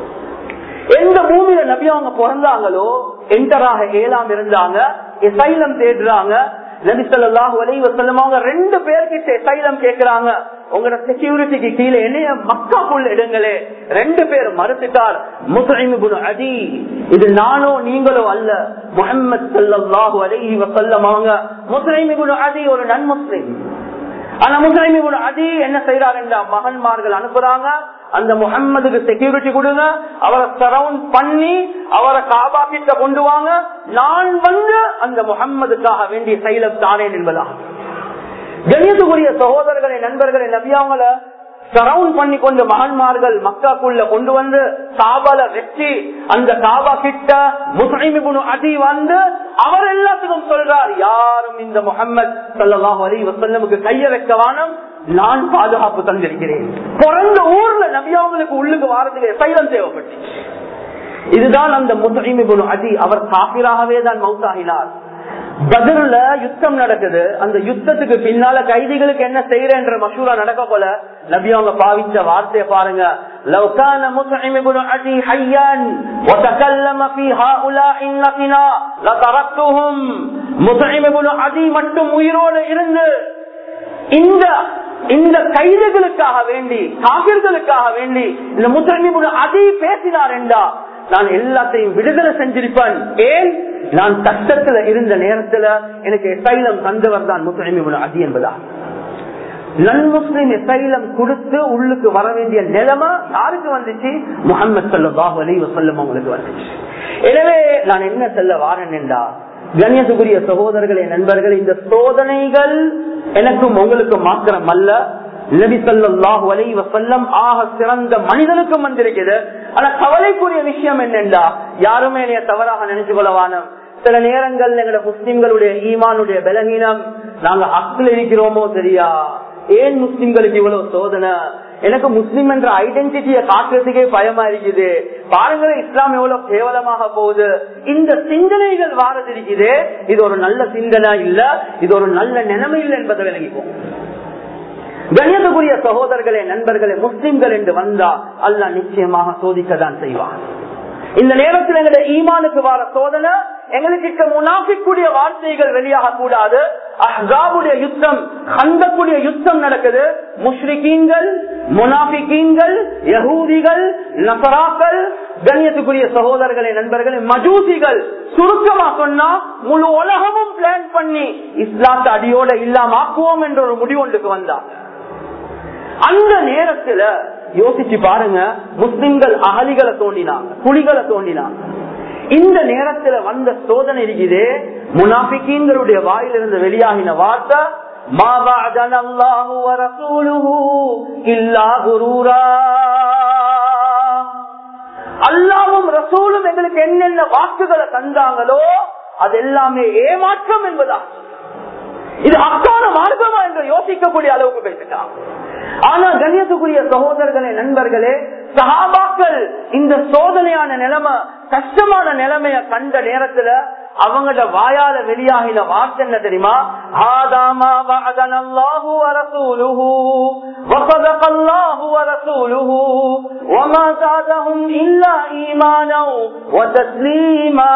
எந்த பூமியில நபி அவங்க பிறந்தாங்களோ என்டராக ஏழாம் இருந்தாங்க எசைலம் தேடுறாங்க நபி சொல்லாஹு அலைவ சொல்லுவாங்க ரெண்டு பேர்கிட்ட எசைலம் கேட்கிறாங்க உங்களோட செக்யூரிட்டிக்கு கீழே என்னைய மக்காக்குள்ள இடங்களே ரெண்டு பேர் மறுத்துட்டார் முஸ்லிம் அதி இது நானோ நீங்களோ அல்ல முகமது சல்லாஹூ அலைஹி வசல்லம் அவங்க முஸ்லிம் அதி ஒரு நன் முஸ்லிம் ஆனா முஸ்லிம் அதி என்ன செய்யறாங்க மகன்மார்கள் அனுப்புறாங்க அந்த முகம்மதுக்கு செக்யூரிட்டி கொடுங்க அவரை சரவுண்ட் பண்ணி அவரை காபா கிட்ட கொண்டு வாங்க நான் வந்து அந்த முகம்மதுக்காக வேண்டிய சைலம் தானேன் என்பதா கணியத்துக்குரிய சகோதரர்களை நண்பர்களை நபியாவங்கள சரவுண்ட் பண்ணி கொண்டு மகன்மார்கள் மக்காக்குள்ள கொண்டு வந்து காபால வெற்றி அந்த காபா கிட்ட முஸ்லிம் அதி வந்து அவர் எல்லாத்துக்கும் சொல்றார் யாரும் இந்த முகமது சல்லாஹ் அலி வசல்லமுக்கு கைய வைக்க வானம் நான் பாதுகாப்பு தந்திருக்கிறேன் பிறந்த ஊர்ல நபியாவங்களுக்கு உள்ளுக்கு வாரத்துக்கு சைலம் தேவைப்பட்டு இதுதான் அந்த முஸ்லிம் அதி அவர் காப்பிராகவே தான் மவுத்தாகினார் பதில யுத்தம் நடக்குது அந்த யுத்தத்துக்கு பின்னால கைதிகளுக்கு என்ன செய்யறன்ற மசூரா நடக்க போல நபி அவங்க பாவிச்ச வார்த்தையை பாருங்க لو كان مطعم بن عدي حيا وتكلم في هؤلاء النفنا لتركتهم مطعم بن عدي மட்டும் உயிரோடு இருந்து இந்த இந்த கைதுகளுக்காக வேண்டி காவிர்களுக்காக வேண்டி இந்த முத்தலிமுடைய அதி பேசினார் என்றா நான் எல்லாத்தையும் விடுதலை செஞ்சிருப்பேன் ஏன் நான் கஷ்டத்துல இருந்த நேரத்துல எனக்கு எசைலம் தந்தவர் தான் முத்தலிமுடைய அதி என்பதா நன் முஸ்லிம் எசைலம் கொடுத்து உள்ளுக்கு வர வேண்டிய நிலைமை யாருக்கு வந்துச்சு முகமது சல்லாஹ் அலி வசல்லம் அவங்களுக்கு வந்துச்சு எனவே நான் என்ன சொல்ல வாரேன் என்றா கண்ணியத்துக்குரிய சகோதரர்களே நண்பர்கள் இந்த சோதனைகள் எனக்கும் உங்களுக்கு மாத்திரம் அல்ல நபி சொல்லாஹு அலை வசல்லம் ஆக சிறந்த மனிதனுக்கும் வந்திருக்குது ஆனா கவலைக்குரிய விஷயம் என்னென்றா யாருமே என்னைய தவறாக நினைச்சு கொள்ளவான சில நேரங்கள் எங்களோட முஸ்லிம்களுடைய ஈமானுடைய பலகீனம் நாங்க அக்கில் இருக்கிறோமோ சரியா ஏன் முஸ்லிம்களுக்கு இவ்வளவு சோதனை எனக்கு முஸ்லிம் என்ற ஐடென்டிட்டியை காட்டுறதுக்கே பயமா இருக்குது பாருங்களேன் இஸ்லாம் எவ்வளவு கேவலமாக போகுது இந்த சிந்தனைகள் வாரது இருக்குது இது ஒரு நல்ல சிந்தனை இல்ல இது ஒரு நல்ல நிலைமை இல்லை என்பதை விளங்கிப்போம் கண்ணியத்துக்குரிய சகோதரர்களே நண்பர்களே முஸ்லிம்கள் என்று வந்தா அல்ல நிச்சயமாக சோதிக்கத்தான் செய்வான் இந்த நேரத்தில் எங்களுடைய ஈமானுக்கு வர சோதனை எங்களுக்கு முனாஃபிக்கூடிய வார்த்தைகள் வெளியாக கூடாது அஹாபுடைய யுத்தம் கந்தக்கூடிய யுத்தம் நடக்குது முஷ்ரிகீன்கள் முனாஃபிகீன்கள் யகூதிகள் நசராக்கள் கண்ணியத்துக்குரிய சகோதரர்களே நண்பர்களே மஜூசிகள் சுருக்கமா சொன்னா முழு உலகமும் பிளான் பண்ணி இஸ்லாத்தை அடியோட இல்லாம ஆக்குவோம் என்ற ஒரு முடிவு ஒன்றுக்கு வந்தாங்க அந்த நேரத்துல யோசிச்சு பாருங்க முஸ்லிம்கள் அகலிகளை தோண்டினாங்க புலிகளை தோண்டினாங்க இந்த நேரத்துல வந்த சோதனை இருக்குது முனாபிக்கீன்களுடைய வாயிலிருந்து வெளியாகின வார்த்தை அல்லாவும் ரசூலும் எங்களுக்கு என்னென்ன வாக்குகளை தந்தாங்களோ அது எல்லாமே ஏமாற்றம் என்பதா இது அக்கான மார்க்கமா என்று யோசிக்கக்கூடிய அளவுக்கு பேசிட்டான் ஆனா கண்ணியத்துக்குரிய சகோதரர்களே நண்பர்களே சகாபாக்கள் இந்த சோதனையான நிலைமை கஷ்டமான நிலைமைய கண்ட நேரத்துல அவங்களோட வாயால வெளியாகின வார்த்தை என்ன தெரியுமா ஆதாமா வஅதனல்லாஹு வரசூலுஹு வஸதகல்லாஹு வரசூலுஹு வமா ஜாதஹும் இல்லா ஈமானன் வதஸ்லீமா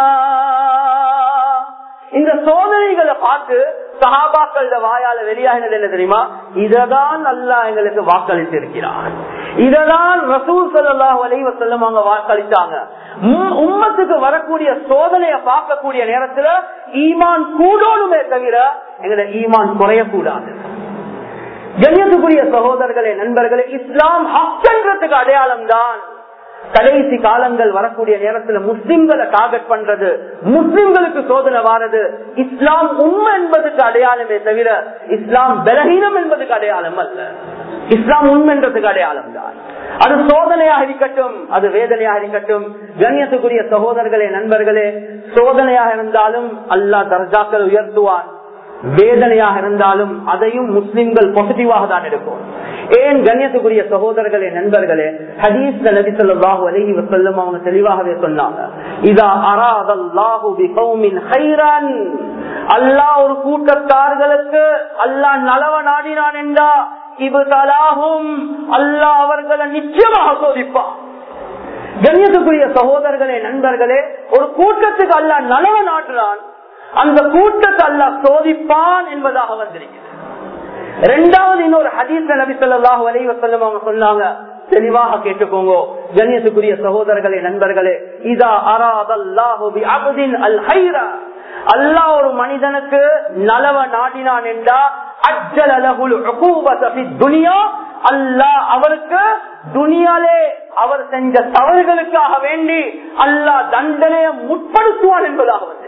இந்த சோதனைகளை பார்த்து சகாபாக்கள் வாயால வெளியாகினது என்ன தெரியுமா இததான் அல்லா எங்களுக்கு வாக்களித்து இருக்கிறார் இததான் ரசூல் சல்லாஹ் அலைவ செல்லம் அவங்க வாக்களித்தாங்க உம்மத்துக்கு வரக்கூடிய சோதனையை பார்க்கக்கூடிய நேரத்துல ஈமான் கூடோடுமே தவிர எங்களை ஈமான் குறையக்கூடாது கண்ணியத்துக்குரிய சகோதரர்களே நண்பர்களே இஸ்லாம் ஹக்கன்றதுக்கு அடையாளம் தான் கடைசி காலங்கள் வரக்கூடிய நேரத்துல முஸ்லிம்களை டார்கெட் பண்றது முஸ்லிம்களுக்கு சோதனை வாரது இஸ்லாம் உண்மை என்பதுக்கு அடையாளமே தவிர இஸ்லாம் பலகீனம் என்பதுக்கு அடையாளம் அல்ல இஸ்லாம் உண்மைன்றதுக்கு அடையாளம் தான் அது சோதனையாக இருக்கட்டும் அது வேதனையாக இருக்கட்டும் கண்ணியத்துக்குரிய சகோதரர்களே நண்பர்களே சோதனையாக இருந்தாலும் அல்லாஹ் தர்ஜாக்கள் உயர்த்துவான் வேதனையாக இருந்தாலும் அதையும் முஸ்லிம்கள் பாசிட்டிவாக தான் எடுக்கும் ஏன் கண்ணியத்துக்குரிய சகோதரர்களே நண்பர்களே ஹதீஸ்ல நபி ஸல்லல்லாஹு அலைஹி வஸல்லம் அவங்க தெளிவாகவே சொன்னாங்க இதா அராதல்லாஹு பிகௌமின் கைரன் அல்லாஹ் ஒரு கூட்டத்தார்களுக்கு அல்லாஹ் நலவ நாடினான் என்றா இவர்களாகும் அல்லாஹ் அவர்களை நிச்சயமாக சோதிப்பான் கண்ணியத்துக்குரிய சகோதரர்களே நண்பர்களே ஒரு கூட்டத்துக்கு அல்லாஹ் நலவ நாட்டுறான் அந்த கூட்டத்தை அல்லாஹ் சோதிப்பான் என்பதாக வந்திருக்கிறது ரெண்டாவது இன்னொரு ஹதீஸ் நபி சொல்லாஹு அலி வசல்லம் அவங்க சொன்னாங்க தெளிவாக கேட்டுக்கோங்க கண்ணியத்துக்குரிய சகோதரர்களே நண்பர்களே இதா அராதல்லாஹு பி அப்தின் அல் ஹைரா அல்லாஹ் ஒரு மனிதனுக்கு நலவ நாடினான் என்றா அஜ்ஜல் அலகுல் உகூபத ஃபி துனியா அல்லாஹ் அவருக்கு துனியாலே அவர் செஞ்ச தவறுகளுக்காக வேண்டி அல்லாஹ் தண்டனையை முற்படுத்துவான் என்பதாக வந்து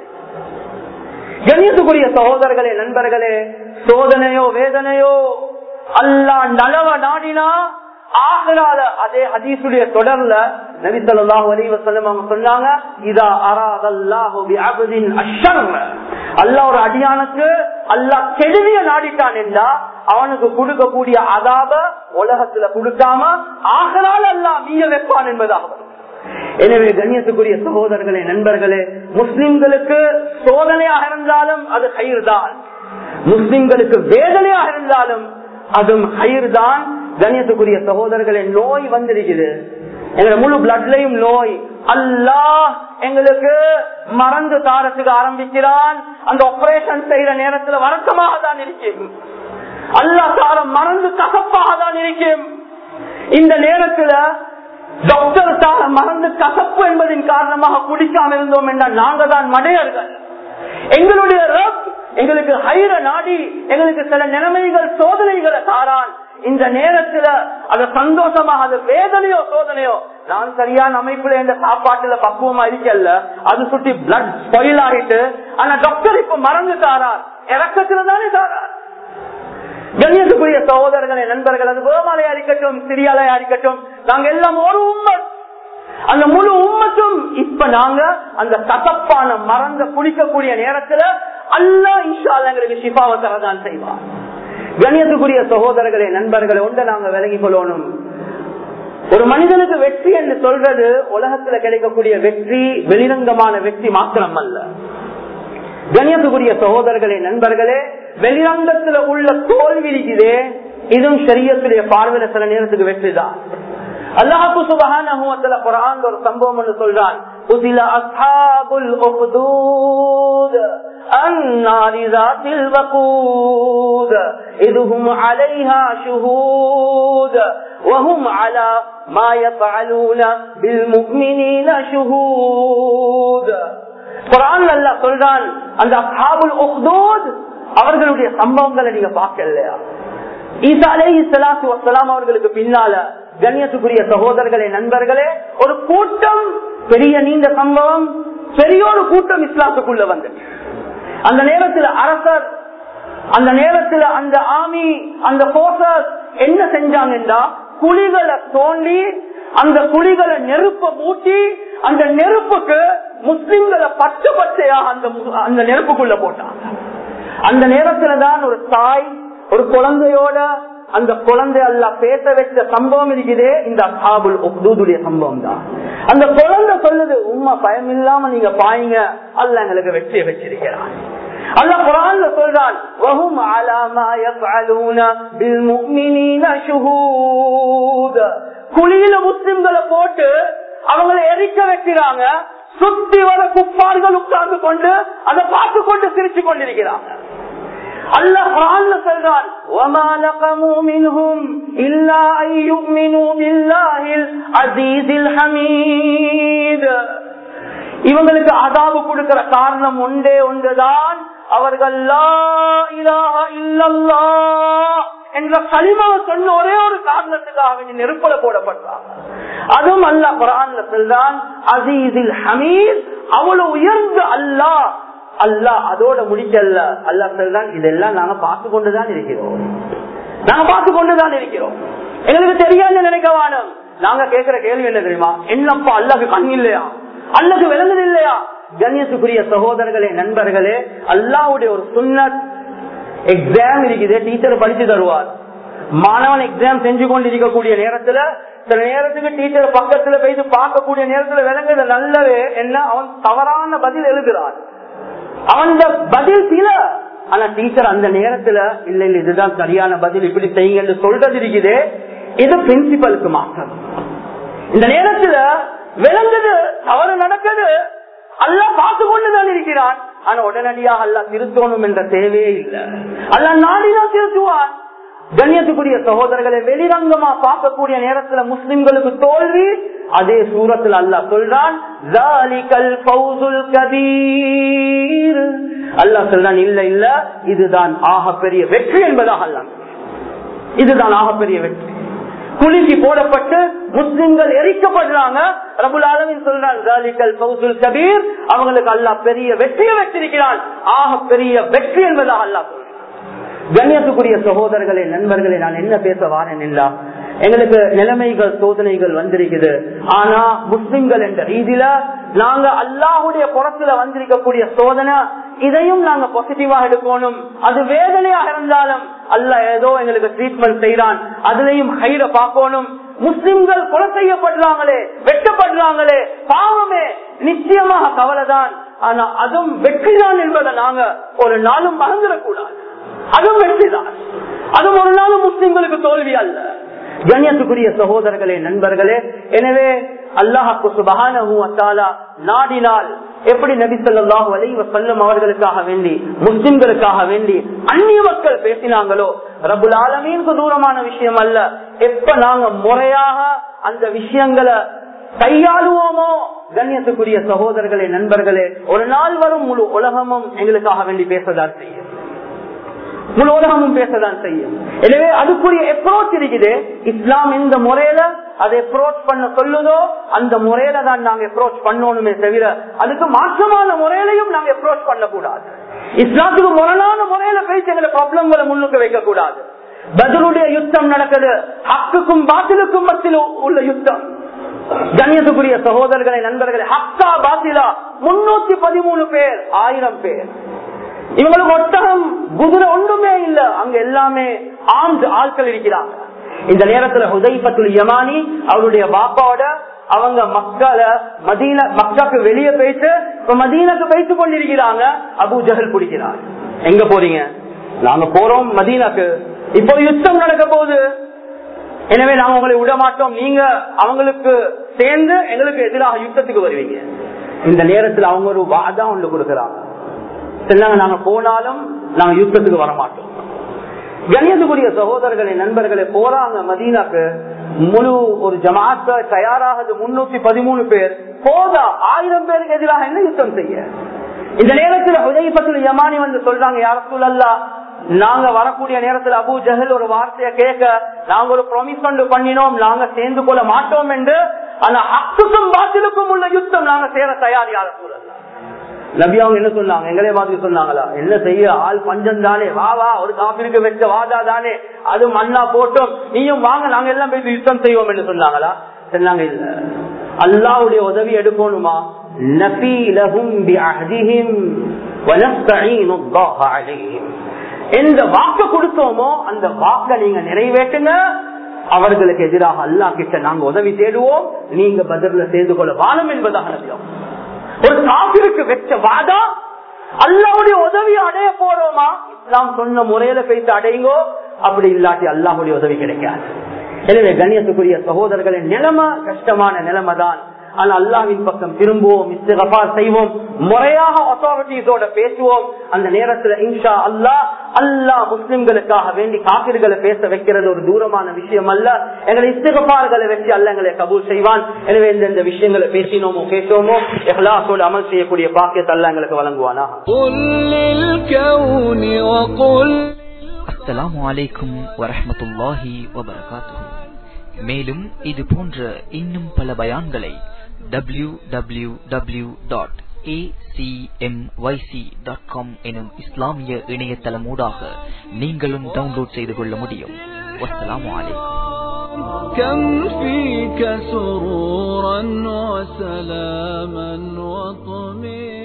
கணியத்துக்குரிய சகோதரர்களே நண்பர்களே சோதனையோ வேதனையோ அல்லா நலவ நாடினா ஆகலாத அதே ஹதீசுடைய தொடர்ல நபி சொல்லாஹு அலி வசல்லம் அவங்க சொன்னாங்க இதா அராதல்லாஹு பி அப்தின் அஷ்ஷர் அல்லாஹ் ஒரு அடியானுக்கு அல்லாஹ் கெடுதிய நாடிட்டான் என்றா அவனுக்கு கொடுக்கக்கூடிய அதாப உலகத்துல கொடுக்காம ஆகலால் அல்லாஹ் மீய வைப்பான் என்பதாக எனவே கண்ணியத்துக்குரிய சகோதரர்களே நண்பர்களே முஸ்லிம்களுக்கு சோதனையாக இருந்தாலும் அது கயிறு தான் முஸ்லிம்களுக்கு வேதனையாக இருந்தாலும் அதுவும் கயிறு தான் கண்ணியத்துக்குரிய சகோதரர்களே நோய் வந்திருக்குது எங்க முழு பிளட்லையும் நோய் அல்லாஹ் எங்களுக்கு மறந்து தாரத்துக்கு ஆரம்பிக்கிறான் அந்த ஆபரேஷன் செய்யற நேரத்துல வருத்தமாக தான் இருக்கு அல்லா தார மறந்து கசப்பாக தான் இருக்கும் இந்த நேரத்துல டாக்டர் தார மறந்து கசப்பு என்பதின் காரணமாக குடிக்காம இருந்தோம் என்றால் நாங்க தான் மடையர்கள் எங்களுடைய ரப் எங்களுக்கு ஹைர நாடி எங்களுக்கு சில நிலைமைகள் சோதனைகளை தாரான் இந்த நேரத்துல அது சந்தோஷமாக அது வேதனையோ சோதனையோ நான் சரியான அமைப்புல இந்த சாப்பாட்டுல பக்குவமா இருக்கல அது சுட்டி பிளட் ஸ்பாயில் ஆகிட்டு ஆனா டாக்டர் இப்ப மறந்து தாரார் இறக்கத்துல தானே தாரார் கண்ணியத்துக்குரிய சகோதரர்களே நண்பர்கள் அது கோமாலையா இருக்கட்டும் சிரியாலையா இருக்கட்டும் நாங்க எல்லாம் ஒரு உண்மை அந்த முழு உம்மத்தும் இப்ப நாங்க அந்த கசப்பான மறந்த குளிக்கக்கூடிய நேரத்துல அல்லா இன்ஷா எங்களுக்கு சிபாவை தரதான் செய்வார் கணியத்துக்குரிய சகோதரர்களே நண்பர்களே ஒன்றை நாங்க விலகிக் கொள்ளணும் ஒரு மனிதனுக்கு வெற்றி என்று சொல்றது உலகத்துல கிடைக்கக்கூடிய வெற்றி வெளிரங்கமான வெற்றி மாத்திரம் அல்ல கணியத்துக்குரிய சகோதரர்களே நண்பர்களே வெளிரங்கத்துல உள்ள தோல்வி இருக்குதே இதுவும் சரியத்துடைய பார்வையில சில நேரத்துக்கு வெற்றிதான் அல்லாஹு சுபஹான குரான் ஒரு சம்பவம் என்று சொல்றான் قتل أصحاب الأخدود النار ذات الوقود إذ هم عليها شهود وهم على ما يفعلون بالمؤمنين شهود குரான் அல்ல சொல்றான் அந்த அசாபுல் உஹ்தூத் அவர்களுடைய சம்பவங்களை நீங்க பார்க்கலையா ஈசா அலே இஸ்லாத்து வசலாம் அவர்களுக்கு பின்னால கண்ணியத்துக்குரிய சகோதரர்களே நண்பர்களே ஒரு கூட்டம் பெரிய நீண்ட சம்பவம் பெரிய ஒரு கூட்டம் இஸ்லாத்துக்குள்ள வந்து அந்த நேரத்தில் அரசர் அந்த நேரத்தில் அந்த ஆமி அந்த போசஸ் என்ன செஞ்சாங்கன்னா குழிகளை தோண்டி அந்த குழிகளை நெருப்ப மூட்டி அந்த நெருப்புக்கு முஸ்லிம்களை பச்சை பச்சையாக அந்த அந்த நெருப்புக்குள்ள போட்டாங்க அந்த நேரத்துல தான் ஒரு தாய் ஒரு குழந்தையோட அந்த குழந்தை அல்ல பேச வச்ச சம்பவம் இருக்குதே இந்த அசாபுல் உக்தூதுடைய சம்பவம் தான் அந்த குழந்தை சொல்லுது உண்மை பயம் இல்லாம நீங்க பாயுங்க அல்ல எங்களுக்கு வெற்றியை வச்சிருக்கிறான் அல்ல குரான்ல சொல்றான் வஹும் அலாமா யஃஅலூன பில் முஃமினீன ஷுஹூத் குழியில முஸ்லிம்களை போட்டு அவங்களை எரிக்க வைக்கிறாங்க சுத்தி வர குப்பார்கள் உட்கார்ந்து கொண்டு அதை பார்த்து கொண்டு சிரிச்சு கொண்டிருக்கிறாங்க அல்லாஹ் குர்ஆன்ல சொல்றான் وما نقموا منهم الا ان يؤمنوا بالله العزيز الحميد இவங்களுக்கு அதாவு கொடுக்கிற காரணம் ஒன்றே ஒன்றுதான் அவர்கள் லா இலாஹ இல்லல்லாஹ் என்ற களிமாவை சொன்ன ஒரே ஒரு காரணத்துக்காக வேண்டி நெருப்பல போடப்பட்டாங்க அதுவும் அல்ல குரான்ல சொல்றான் அசீதில் ஹமீத் அவ்வளவு உயர்ந்த அல்லாஹ் அல்லாஹ் அதோட முடிக்கல அல்லா சொல்றான் இதெல்லாம் நாங்க பார்த்து கொண்டுதான் இருக்கிறோம் நாங்க பார்த்து கொண்டுதான் இருக்கிறோம் எங்களுக்கு தெரியாது நினைக்க வேணும் நாங்க கேட்கிற கேள்வி என்ன தெரியுமா என்னப்பா அல்லாக்கு கண் இல்லையா அல்லது விளங்குது இல்லையா கண்ணியத்துக்குரிய சகோதரர்களே நண்பர்களே அல்லாவுடைய ஒரு சுண்ணத் எக்ஸாம் இருக்குது டீச்சர் படிச்சு தருவார் மாணவன் எக்ஸாம் செஞ்சு கொண்டு இருக்கக்கூடிய நேரத்துல சில நேரத்துக்கு டீச்சர் பக்கத்துல போயிட்டு பார்க்கக்கூடிய நேரத்துல விளங்குது நல்லவே என்ன அவன் தவறான பதில் எழுதுறான் அவன் பதில் சில ஆனா டீச்சர் அந்த நேரத்துல இல்ல இல்ல இதுதான் சரியான பதில் இப்படி செய்யுங்க சொல்றது இருக்குது இது பிரின்சிபலுக்கு மாற்றம் இந்த நேரத்துல விளங்குது தவறு நடக்குது அல்ல பார்த்து கொண்டுதான் இருக்கிறான் ஆனா உடனடியாக அல்ல திருத்தணும் என்ற தேவையே இல்லை அல்ல நாடிதான் திருத்துவான் கண்ணியத்துக்குரிய சகோதரர்களை வெளிரங்கமா பார்க்கக்கூடிய நேரத்துல முஸ்லிம்களுக்கு தோல்வி அதே சூரத்தில் அல்ல சொல்றான் அல்லா சொல்றான் இல்ல இல்ல இதுதான் ஆகப்பெரிய வெற்றி என்பதாக அல்ல இதுதான் ஆகப்பெரிய வெற்றி குளிக்கு போடப்பட்டு முஸ்லிம்கள் எரிக்கப்படுறாங்க ரபுல் ஆலமின் சொல்றான் கபீர் அவங்களுக்கு அல்லா பெரிய வெற்றியை வச்சிருக்கிறான் ஆக பெரிய வெற்றி என்பதாக அல்லா சொல்றான் கண்ணியத்துக்குரிய சகோதரர்களே நண்பர்களே நான் என்ன பேச வாரேன் இல்லா எங்களுக்கு நிலைமைகள் சோதனைகள் வந்திருக்குது ஆனா முஸ்லிம்கள் என்ற ரீதியில நாங்க அல்லாஹுடைய புறத்துல வந்திருக்கக்கூடிய சோதனை இதையும் நாங்க பாசிட்டிவா எடுக்கணும் அது வேதனையாக இருந்தாலும் அல்ல ஏதோ எங்களுக்கு ட்ரீட்மெண்ட் செய்யறான் அதுலயும் ஹைர பார்க்கணும் முஸ்லிம்கள் கொலை செய்யப்படுறாங்களே வெட்டப்படுறாங்களே பாவமே நிச்சயமாக கவலைதான் ஆனா அதுவும் வெற்றிதான் என்பதை நாங்க ஒரு நாளும் மறந்துடக்கூடாது அதுவும் வெற்றிதான் அதுவும் ஒரு நாளும் முஸ்லிம்களுக்கு தோல்வி அல்ல கண்ணியத்துக்குரிய சகோதரர்களே நண்பர்களே எனவே அல்லாஹு சுபகான நாடினால் எப்படி நபி சொல்லாஹு அலைவ சொல்லும் அவர்களுக்காக வேண்டி முஸ்லிம்களுக்காக வேண்டி அந்நிய மக்கள் பேசினாங்களோ ரபுல் ஆலமீனுக்கு தூரமான விஷயம் அல்ல எப்ப நாங்க முறையாக அந்த விஷயங்களை கையாளுவோமோ கண்ணியத்துக்குரிய சகோதரர்களே நண்பர்களே ஒரு நாள் வரும் முழு உலகமும் எங்களுக்காக வேண்டி பேசதான் செய்யும் முழு உலகமும் பேசதான் செய்யும் எனவே அதுக்குரிய அப்ரோச் இருக்குது இஸ்லாம் இந்த முறையில அதை அப்ரோச் பண்ண சொல்லுதோ அந்த முறையில தான் நாங்க அப்ரோச் பண்ணணுமே தவிர அதுக்கு மாற்றமான முறையிலையும் நாங்க அப்ரோச் பண்ணக்கூடாது இஸ்லாத்துக்கு முரணான முறையில பேசி எங்களை ப்ராப்ளங்களை முன்னுக்கு வைக்க கூடாது பதிலுடைய யுத்தம் நடக்குது ஹக்குக்கும் பாத்திலுக்கும் மத்தியில் உள்ள யுத்தம் கண்ணியத்துக்குரிய சகோதரர்களை நண்பர்களை ஹக்கா பாத்திலா முன்னூத்தி பதிமூணு பேர் ஆயிரம் பேர் இவங்களுக்கு ஒட்டகம் குதிரை ஒன்றுமே இல்ல அங்க எல்லாமே ஆண்டு ஆட்கள் இருக்கிறாங்க இந்த நேரத்துல ஹுதைபத்துல் யமானி அவருடைய பாப்பாவோட அவங்க மக்களை மதீன மக்காக்கு வெளியே போயிட்டு இப்ப மதீனாக்கு போயிட்டு கொண்டிருக்கிறாங்க அபு ஜஹல் பிடிக்கிறார் எங்க போறீங்க நாங்க போறோம் மதீனாக்கு இப்போ யுத்தம் நடக்க போகுது எனவே நாங்க உங்களை விட மாட்டோம் நீங்க அவங்களுக்கு சேர்ந்து எங்களுக்கு எதிராக யுத்தத்துக்கு வருவீங்க இந்த நேரத்தில் அவங்க ஒரு வாதம் ஒன்று கொடுக்கறாங்க சொன்னாங்க நாங்க போனாலும் நாங்க யுத்தத்துக்கு வர மாட்டோம் கணியத்துக்குரிய சகோதரர்களை நண்பர்களை போறாங்க மதீனாக்கு முழு ஒரு ஜமாத்த தயாராகுது முன்னூத்தி பதிமூணு பேர் போதா ஆயிரம் பேருக்கு எதிராக என்ன யுத்தம் செய்ய இந்த நேரத்தில் உதயபத்தில் யமானி வந்து சொல்றாங்க யார சூழல்லா நாங்க வரக்கூடிய நேரத்தில் அபு ஜஹல் ஒரு வார்த்தையை கேட்க நாங்க ஒரு ப்ராமிஸ் கொண்டு பண்ணினோம் நாங்க சேர்ந்து கொள்ள மாட்டோம் என்று ஆனா ஹக்குக்கும் பாத்திலுக்கும் உள்ள யுத்தம் நாங்க சேர தயார் யார சூழல்லா நபி அவங்க என்ன சொன்னாங்க எங்களே மாதிரி சொன்னாங்களா என்ன செய்ய ஆள் பஞ்சம் தானே வா வா ஒரு காப்பிற்கு வச்ச வாதா தானே அது மண்ணா போட்டோம் நீயும் வாங்க நாங்க எல்லாம் போய் யுத்தம் செய்வோம் என்று சொன்னாங்களா சொன்னாங்க இல்ல அல்லாவுடைய உதவி எடுக்கணுமா நபி லஹும் பிஅஹ்திஹிம் வனஸ்தஈனு அல்லாஹ் அலைஹிம் எந்த வாக்கு கொடுத்தோமோ அந்த வாக்க நீங்க நிறைவேற்றுங்க அவர்களுக்கு எதிராக அல்லாஹ் கிட்ட நாங்க உதவி தேடுவோம் நீங்க பதில சேர்ந்து கொள்ள வாழும் என்பதாக நபியம் ஒரு காபிற்கு வெச்ச வாதா அல்லாவுடைய உதவி அடைய போறோமா இஸ்லாம் சொன்ன முறையில பேசி அடையுங்கோ அப்படி இல்லாட்டி அல்லாஹுடைய உதவி கிடைக்காது எனவே கண்ணியத்துக்குரிய சகோதரர்களின் நிலைமை கஷ்டமான நிலைமை தான் ஆனா அல்லாவின் பக்கம் திரும்புவோம் இஸ்திகபா செய்வோம் முறையாக அத்தாரிட்டிஸோட பேசுவோம் அந்த நேரத்துல இன்ஷா அல்லா அல்லா முஸ்லிம்களுக்காக வேண்டி காப்பிர்களை பேச வைக்கிறது ஒரு தூரமான விஷயம் அல்ல எங்களை இஸ்திகபார்களை வச்சு அல்ல எங்களை கபூல் செய்வான் எனவே இந்த விஷயங்களை பேசினோமோ பேசுவோமோ எஹ்லாசோடு அமல் செய்யக்கூடிய பாக்கியத்தை அல்ல எங்களுக்கு வழங்குவானா அஸ்ஸலாமு அலைக்கும் வரஹமத்துல்லாஹி வபரகாத்துஹு மேலும் இது போன்ற இன்னும் பல பயான்களை W W W dot acmyc.com எனும் இஸ்லாமிய இணையதளமூடாக நீங்களும் டவுன்லோட் செய்து கொள்ள முடியும் வஸ்ஸலாமு அலைக்கும் كم فيك سرورا وسلاما وطمئنا